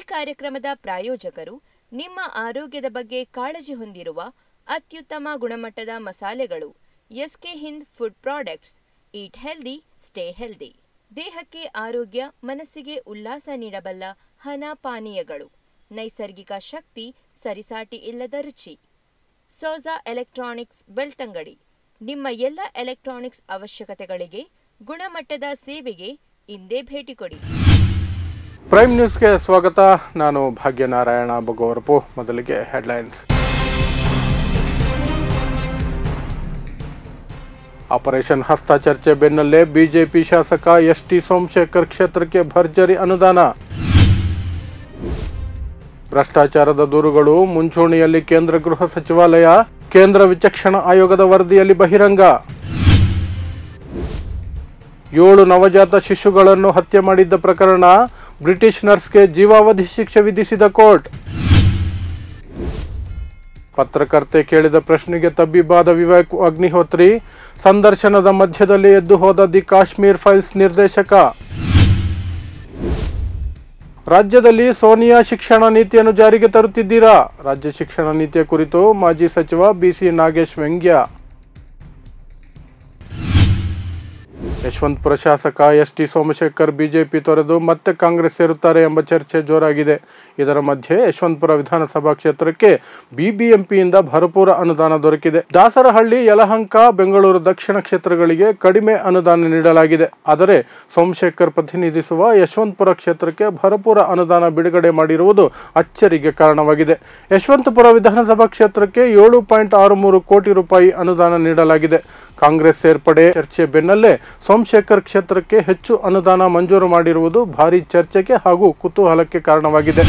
ಕಾರ್ಯಕ್ರಮದ ಪ್ರಾಯೋಜಕರು ನಿಮ್ಮ ಆರೋಗ್ಯದ ಬಗ್ಗೆ ಕಾಳಜಿ ಹೊಂದಿರುವ ಅತ್ಯುತ್ತಮ ಗುಣಮಟ್ಟದ ಮಸಾಲೆಗಳು S K Hind food products eat healthy stay healthy ದೇಹಕ್ಕೆ ಆರೋಗ್ಯ ಮನಸ್ಸಿಗೆ ಉಲ್ಲಾಸ ನೀಡಬಲ್ಲ ಹನ ಪಾನೀಯಗಳು ನೈಸರ್ಗಿಕ ಶಕ್ತಿ ಸರಿಸಾಟಿ ಇಲ್ಲದ ರುಚಿ ಸೋಜಾ ಎಲೆಕ್ಟ್ರಾನಿಕ್ಸ್ ಬೆಳ್ತಂಗಡಿ ನಿಮ್ಮ ಎಲ್ಲ ಎಲೆಕ್ಟ್ರಾನಿಕ್ಸ್ ಅವಶ್ಯಕತೆಗಳಿಗೆ ಗುಣಮಟ್ಟದ ಸೇವೆಗೆ ಇಂದೇ ಭೇಟಿ ಕೊಡಿ ಪ್ರೈಮ್ ನ್ಯೂಸ್ಗೆ ಸ್ವಾಗತ ನಾನು ಭಾಗ್ಯನಾರಾಯಣ ಬಗೋರಪು ಮೊದಲಿಗೆ ಹೆಡ್ಲೈನ್ಸ್ ಆಪರೇಷನ್ ಹಸ್ತ ಚರ್ಚೆ ಬೆನ್ನಲ್ಲೇ ಬಿಜೆಪಿ ಶಾಸಕ ಎಸ್ ಟಿ ಸೋಮಶೇಖರ್ ಕ್ಷೇತ್ರಕ್ಕೆ ಭರ್ಜರಿ ಅನುದಾನ ಭ್ರಷ್ಟಾಚಾರದ ದೂರುಗಳು ಮುಂಚೂಣಿಯಲ್ಲಿ ಕೇಂದ್ರ ಗೃಹ ಸಚಿವಾಲಯ ಕೇಂದ್ರ ವಿಚಕ್ಷಣ ಆಯೋಗದ ವರದಿಯಲ್ಲಿ ಬಹಿರಂಗ ಏಳು ನವಜಾತ ಶಿಶುಗಳನ್ನು ಹತ್ಯೆ ಮಾಡಿದ್ದ ಪ್ರಕರಣ ಬ್ರಿಟಿಷ್ ನರ್ಸ್ಗೆ ಜೀವಾವಧಿ ಶಿಕ್ಷೆ ವಿಧಿಸಿದ ಕೋರ್ಟ್ ಪತ್ರಕರ್ತೆ ಕೇಳಿದ ಪ್ರಶ್ನೆಗೆ ತಬ್ಬಿಬ್ಬಾದ ವಿವೇಕ್ ಅಗ್ನಿಹೋತ್ರಿ ಸಂದರ್ಶನದ ಮಧ್ಯದಲ್ಲಿ ಎದ್ದು ಹೋದ ದಿ ಕಾಶ್ಮೀರ್ ಫೈಲ್ಸ್ ನಿರ್ದೇಶಕ ರಾಜ್ಯದಲ್ಲಿ ಸೋನಿಯಾ ಶಿಕ್ಷಣ ನೀತಿಯನ್ನು ಜಾರಿಗೆ ತರುತ್ತಿದ್ದೀರಾ ರಾಜ್ಯ ಶಿಕ್ಷಣ ನೀತಿಯ ಕುರಿತು ಮಾಜಿ ಸಚಿವ ಬಿಸಿ ನಾಗೇಶ್ ವ್ಯಂಗ್ಯ ಯಶವಂತಪುರ ಶಾಸಕ ಎಸ್ ಟಿ ಸೋಮಶೇಖರ್ ಬಿಜೆಪಿ ತೊರೆದು ಮತ್ತೆ ಕಾಂಗ್ರೆಸ್ ಸೇರುತ್ತಾರೆ ಎಂಬ ಚರ್ಚೆ ಜೋರಾಗಿದೆ ಇದರ ಮಧ್ಯೆ ಯಶವಂತಪುರ ವಿಧಾನಸಭಾ ಕ್ಷೇತ್ರಕ್ಕೆ ಬಿಬಿಎಂಪಿಯಿಂದ ಭರಪೂರ ಅನುದಾನ ದೊರಕಿದೆ ದಾಸರಹಳ್ಳಿ ಯಲಹಂಕ ಬೆಂಗಳೂರು ದಕ್ಷಿಣ ಕ್ಷೇತ್ರಗಳಿಗೆ ಕಡಿಮೆ ಅನುದಾನ ನೀಡಲಾಗಿದೆ ಆದರೆ ಸೋಮಶೇಖರ್ ಪ್ರತಿನಿಧಿಸುವ ಯಶವಂತಪುರ ಕ್ಷೇತ್ರಕ್ಕೆ ಭರಪೂರ ಅನುದಾನ ಬಿಡುಗಡೆ ಮಾಡಿರುವುದು ಅಚ್ಚರಿಗೆ ಕಾರಣವಾಗಿದೆ ಯಶವಂತಪುರ ವಿಧಾನಸಭಾ ಕ್ಷೇತ್ರಕ್ಕೆ ಏಳು ಪಾಯಿಂಟ್ ಆರು ಮೂರು ಕೋಟಿ ರೂಪಾಯಿ ಅನುದಾನ ನೀಡಲಾಗಿದೆ ಕಾಂಗ್ರೆಸ್ ಸೇರ್ಪಡೆ ಚರ್ಚೆ ಬೆನ್ನಲ್ಲೇ ಸೋಮಶೇಖರ್ ಕ್ಷೇತ್ರಕ್ಕೆ ಹೆಚ್ಚು ಅನುದಾನ ಮಂಜೂರು ಮಾಡಿರುವುದು ಭಾರಿ ಚರ್ಚೆಗೆ ಹಾಗೂ ಕುತೂಹಲಕ್ಕೆ ಕಾರಣವಾಗಿದೆ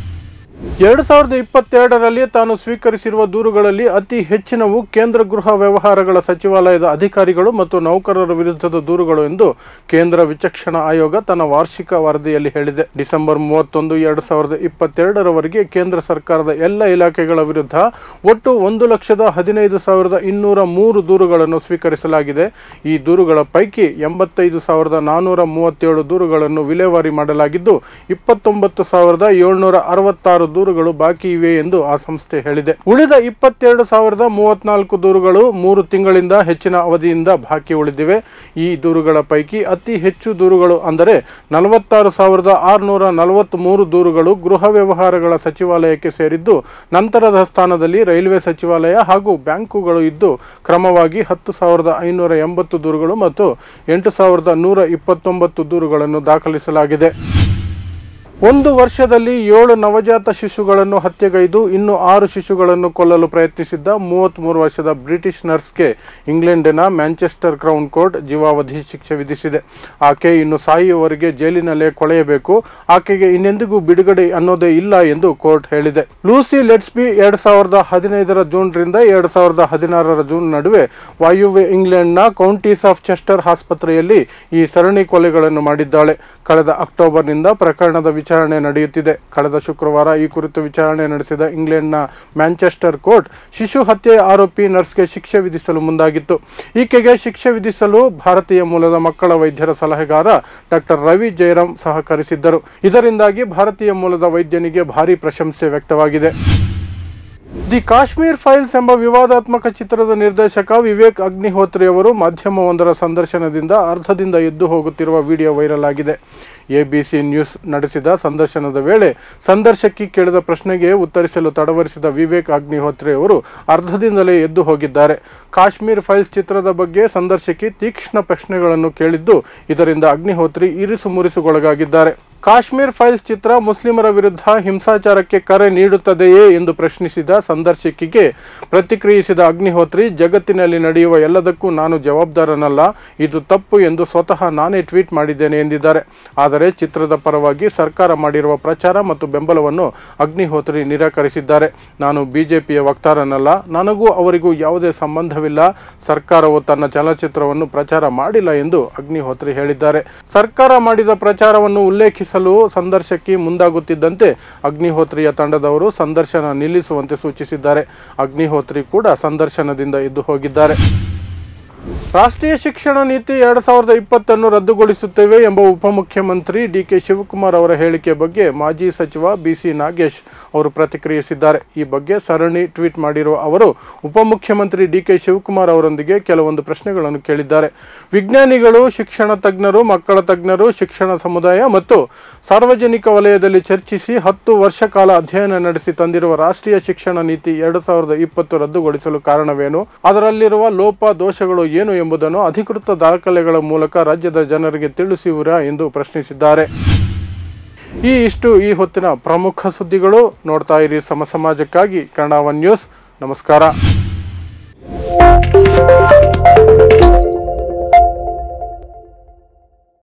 ಎರಡು ಸಾವಿರದ ಇಪ್ಪತ್ತೆರಡರಲ್ಲಿ ತಾನು ಸ್ವೀಕರಿಸಿರುವ ದೂರುಗಳಲ್ಲಿ ಅತಿ ಹೆಚ್ಚಿನವು ಕೇಂದ್ರ ಗೃಹ ವ್ಯವಹಾರಗಳ ಸಚಿವಾಲಯದ ಅಧಿಕಾರಿಗಳು ಮತ್ತು ನೌಕರರ ವಿರುದ್ಧದ ದೂರುಗಳು ಎಂದು ಕೇಂದ್ರ ವಿಚಕ್ಷಣ ಆಯೋಗ ತನ್ನ ವಾರ್ಷಿಕ ವರದಿಯಲ್ಲಿ ಹೇಳಿದೆ ಡಿಸೆಂಬರ್ ಮೂವತ್ತೊಂದು ಎರಡು ಸಾವಿರದ ಇಪ್ಪತ್ತೆರಡರವರೆಗೆ ಕೇಂದ್ರ ಸರ್ಕಾರದ ಎಲ್ಲ ಇಲಾಖೆಗಳ ವಿರುದ್ಧ ಒಟ್ಟು ಒಂದು ಲಕ್ಷದ ಹದಿನೈದು ಸಾವಿರದ ಇನ್ನೂರ ಮೂರು ದೂರುಗಳನ್ನು ಸ್ವೀಕರಿಸಲಾಗಿದೆ ಈ ದೂರುಗಳ ಪೈಕಿ ಎಂಬತ್ತೈದು ಸಾವಿರದ ನಾನ್ನೂರ ಮೂವತ್ತೇಳು ದೂರುಗಳನ್ನು ವಿಲೇವಾರಿ ಮಾಡಲಾಗಿದ್ದು ಇಪ್ಪತ್ತೊಂಬತ್ತು ಸಾವಿರದ ಏಳ್ನೂರ ಅರವತ್ತಾರು ದೂರುಗಳು ಬಾಕಿ ಇವೆ ಎಂದು ಆ ಸಂಸ್ಥೆ ಹೇಳಿದೆ ಉಳಿದ ಇಪ್ಪತ್ತೆರಡು ಸಾವಿರದ ಮೂವತ್ನಾಲ್ಕು ದೂರುಗಳು ಮೂರು ತಿಂಗಳಿಂದ ಹೆಚ್ಚಿನ ಅವಧಿಯಿಂದ ಬಾಕಿ ಉಳಿದಿವೆ ಈ ದೂರುಗಳ ಪೈಕಿ ಅತಿ ಹೆಚ್ಚು ದೂರುಗಳು ಅಂದರೆ ನಲವತ್ತಾರು ಸಾವಿರದ ಆರುನೂರ ನಲವತ್ತ್ಮೂರು ದೂರುಗಳು ಗೃಹ ವ್ಯವಹಾರಗಳ ಸಚಿವಾಲಯಕ್ಕೆ ಸೇರಿದ್ದು ನಂತರದ ಸ್ಥಾನದಲ್ಲಿ ರೈಲ್ವೆ ಸಚಿವಾಲಯ ಹಾಗೂ ಬ್ಯಾಂಕುಗಳು ಇದ್ದು ಕ್ರಮವಾಗಿ ಹತ್ತು ಸಾವಿರದ ಐನೂರ ಎಂಬತ್ತು ದೂರುಗಳು ಮತ್ತು ಎಂಟು ಸಾವಿರದ ನೂರ ಇಪ್ಪತ್ತೊಂಬತ್ತು ದೂರುಗಳನ್ನು ದಾಖಲಿಸಲಾಗಿದೆ ಒಂದು ವರ್ಷದಲ್ಲಿ ಏಳು ನವಜಾತ ಶಿಶುಗಳನ್ನು ಹತ್ಯೆಗೈದು ಇನ್ನು ಆರು ಶಿಶುಗಳನ್ನು ಕೊಲ್ಲಲು ಪ್ರಯತ್ನಿಸಿದ್ದ ಮೂವತ್ತ್ಮೂರು ವರ್ಷದ ಬ್ರಿಟಿಷ್ ನರ್ಸ್ಗೆ ಇಂಗ್ಲೆಂಡಿನ ಮ್ಯಾಂಚೆಸ್ಟರ್ ಕ್ರೌನ್ ಕೋರ್ಟ್ ಜೀವಾವಧಿ ಶಿಕ್ಷೆ ವಿಧಿಸಿದೆ ಆಕೆ ಇನ್ನು ಸಾಯುವವರೆಗೆ ಜೈಲಿನಲ್ಲೇ ಕೊಳೆಯಬೇಕು ಆಕೆಗೆ ಇನ್ನೆಂದಿಗೂ ಬಿಡುಗಡೆ ಅನ್ನೋದೇ ಇಲ್ಲ ಎಂದು ಕೋರ್ಟ್ ಹೇಳಿದೆ ಲೂಸಿ ಲೆಟ್ಸ್ಬಿ ಎರಡ್ ಸಾವಿರದ ಹದಿನೈದರ ಜೂನ್ರಿಂದ ಎರಡ್ ಸಾವಿರದ ಹದಿನಾರರ ಜೂನ್ ನಡುವೆ ವಾಯುವ್ಯ ಇಂಗ್ಲೆಂಡ್ನ ಕೌಂಟೀಸ್ ಆಫ್ ಚೆಸ್ಟರ್ ಆಸ್ಪತ್ರೆಯಲ್ಲಿ ಈ ಸರಣಿ ಕೊಲೆಗಳನ್ನು ಮಾಡಿದ್ದಾಳೆ ಕಳೆದ ಅಕ್ಟೋಬರ್ನಿಂದ ಪ್ರಕರಣದ ವಿಚಾರಣೆ ನಡೆಯುತ್ತಿದೆ ಕಳೆದ ಶುಕ್ರವಾರ ಈ ಕುರಿತು ವಿಚಾರಣೆ ನಡೆಸಿದ ಇಂಗ್ಲೆಂಡ್ನ ಮ್ಯಾಂಚೆಸ್ಟರ್ ಕೋರ್ಟ್ ಶಿಶು ಹತ್ಯೆ ಆರೋಪಿ ನರ್ಸ್ಗೆ ಶಿಕ್ಷೆ ವಿಧಿಸಲು ಮುಂದಾಗಿತ್ತು ಈಕೆಗೆ ಶಿಕ್ಷೆ ವಿಧಿಸಲು ಭಾರತೀಯ ಮೂಲದ ಮಕ್ಕಳ ವೈದ್ಯರ ಸಲಹೆಗಾರ ಡಾಕ್ಟರ್ ರವಿ ಜಯರಾಮ್ ಸಹಕರಿಸಿದ್ದರು ಇದರಿಂದಾಗಿ ಭಾರತೀಯ ಮೂಲದ ವೈದ್ಯನಿಗೆ ಭಾರಿ ಪ್ರಶಂಸೆ ವ್ಯಕ್ತವಾಗಿದೆ ದಿ ಕಾಶ್ಮೀರ್ ಫೈಲ್ಸ್ ಎಂಬ ವಿವಾದಾತ್ಮಕ ಚಿತ್ರದ ನಿರ್ದೇಶಕ ವಿವೇಕ್ ಅಗ್ನಿಹೋತ್ರಿ ಅವರು ಮಾಧ್ಯಮವೊಂದರ ಸಂದರ್ಶನದಿಂದ ಅರ್ಧದಿಂದ ಎದ್ದು ಹೋಗುತ್ತಿರುವ ವಿಡಿಯೋ ವೈರಲ್ ಆಗಿದೆ ಎಬಿಸಿ ನ್ಯೂಸ್ ನಡೆಸಿದ ಸಂದರ್ಶನದ ವೇಳೆ ಸಂದರ್ಶಕಿ ಕೇಳಿದ ಪ್ರಶ್ನೆಗೆ ಉತ್ತರಿಸಲು ತಡವರಿಸಿದ ವಿವೇಕ್ ಅಗ್ನಿಹೋತ್ರಿ ಅವರು ಅರ್ಧದಿಂದಲೇ ಎದ್ದು ಹೋಗಿದ್ದಾರೆ ಕಾಶ್ಮೀರ್ ಫೈಲ್ಸ್ ಚಿತ್ರದ ಬಗ್ಗೆ ಸಂದರ್ಶಕಿ ತೀಕ್ಷ್ಣ ಪ್ರಶ್ನೆಗಳನ್ನು ಕೇಳಿದ್ದು ಇದರಿಂದ ಅಗ್ನಿಹೋತ್ರಿ ಇರಿಸು ಮುರಿಸುಗೊಳಗಾಗಿದ್ದಾರೆ ಕಾಶ್ಮೀರ್ ಫೈಲ್ಸ್ ಚಿತ್ರ ಮುಸ್ಲಿಮರ ವಿರುದ್ಧ ಹಿಂಸಾಚಾರಕ್ಕೆ ಕರೆ ನೀಡುತ್ತದೆಯೇ ಎಂದು ಪ್ರಶ್ನಿಸಿದ ಸಂದರ್ಶಕಿಗೆ ಪ್ರತಿಕ್ರಿಯಿಸಿದ ಅಗ್ನಿಹೋತ್ರಿ ಜಗತ್ತಿನಲ್ಲಿ ನಡೆಯುವ ಎಲ್ಲದಕ್ಕೂ ನಾನು ಜವಾಬ್ದಾರನಲ್ಲ ಇದು ತಪ್ಪು ಎಂದು ಸ್ವತಃ ನಾನೇ ಟ್ವೀಟ್ ಮಾಡಿದ್ದೇನೆ ಎಂದಿದ್ದಾರೆ ಆದರೆ ಚಿತ್ರದ ಪರವಾಗಿ ಸರ್ಕಾರ ಮಾಡಿರುವ ಪ್ರಚಾರ ಮತ್ತು ಬೆಂಬಲವನ್ನು ಅಗ್ನಿಹೋತ್ರಿ ನಿರಾಕರಿಸಿದ್ದಾರೆ ನಾನು ಬಿಜೆಪಿಯ ವಕ್ತಾರನಲ್ಲ ನನಗೂ ಅವರಿಗೂ ಯಾವುದೇ ಸಂಬಂಧವಿಲ್ಲ ಸರ್ಕಾರವು ತನ್ನ ಚಲನಚಿತ್ರವನ್ನು ಪ್ರಚಾರ ಮಾಡಿಲ್ಲ ಎಂದು ಅಗ್ನಿಹೋತ್ರಿ ಹೇಳಿದ್ದಾರೆ ಸರ್ಕಾರ ಮಾಡಿದ ಪ್ರಚಾರವನ್ನು ಉಲ್ಲೇಖಿಸಲು ಸಂದರ್ಶಕಿ ಮುಂದಾಗುತ್ತಿದ್ದಂತೆ ಅಗ್ನಿಹೋತ್ರಿಯ ತಂಡದವರು ಸಂದರ್ಶನ ನಿಲ್ಲಿಸುವಂತೆ ಸೂಚಿಸಿದ್ದಾರೆ ಅಗ್ನಿಹೋತ್ರಿ ಕೂಡ ಸಂದರ್ಶನದಿಂದ ಎದ್ದು ಹೋಗಿದ್ದಾರೆ ರಾಷ್ಟ್ರೀಯ ಶಿಕ್ಷಣ ನೀತಿ ಎರಡು ಸಾವಿರದ ಇಪ್ಪತ್ತನ್ನು ರದ್ದುಗೊಳಿಸುತ್ತೇವೆ ಎಂಬ ಉಪಮುಖ್ಯಮಂತ್ರಿ ಡಿ ಕೆ ಶಿವಕುಮಾರ್ ಅವರ ಹೇಳಿಕೆ ಬಗ್ಗೆ ಮಾಜಿ ಸಚಿವ ಬಿಸಿ ನಾಗೇಶ್ ಅವರು ಪ್ರತಿಕ್ರಿಯಿಸಿದ್ದಾರೆ ಈ ಬಗ್ಗೆ ಸರಣಿ ಟ್ವೀಟ್ ಮಾಡಿರುವ ಅವರು ಉಪಮುಖ್ಯಮಂತ್ರಿ ಡಿ ಕೆ ಶಿವಕುಮಾರ್ ಅವರೊಂದಿಗೆ ಕೆಲವೊಂದು ಪ್ರಶ್ನೆಗಳನ್ನು ಕೇಳಿದ್ದಾರೆ ವಿಜ್ಞಾನಿಗಳು ಶಿಕ್ಷಣ ತಜ್ಞರು ಮಕ್ಕಳ ತಜ್ಞರು ಶಿಕ್ಷಣ ಸಮುದಾಯ ಮತ್ತು ಸಾರ್ವಜನಿಕ ವಲಯದಲ್ಲಿ ಚರ್ಚಿಸಿ ಹತ್ತು ವರ್ಷ ಕಾಲ ಅಧ್ಯಯನ ನಡೆಸಿ ತಂದಿರುವ ರಾಷ್ಟ್ರೀಯ ಶಿಕ್ಷಣ ನೀತಿ ಎರಡು ಸಾವಿರದ ಇಪ್ಪತ್ತು ರದ್ದುಗೊಳಿಸಲು ಕಾರಣವೇನು ಅದರಲ್ಲಿರುವ ಲೋಪ ದೋಷಗಳು ಏನು ಎಂಬುದನ್ನು ಅಧಿಕೃತ ದಾಖಲೆಗಳ ಮೂಲಕ ರಾಜ್ಯದ ಜನರಿಗೆ ತಿಳಿಸುವಿರಾ ಎಂದು ಪ್ರಶ್ನಿಸಿದ್ದಾರೆ ಈ ಇಷ್ಟು ಈ ಹೊತ್ತಿನ ಪ್ರಮುಖ ಸುದ್ದಿಗಳು ನೋಡ್ತಾ ಇರಿ ಸಮ ಸಮಾಜಕ್ಕಾಗಿ ಕನ್ನಡ ಒನ್ ನ್ಯೂಸ್ ನಮಸ್ಕಾರ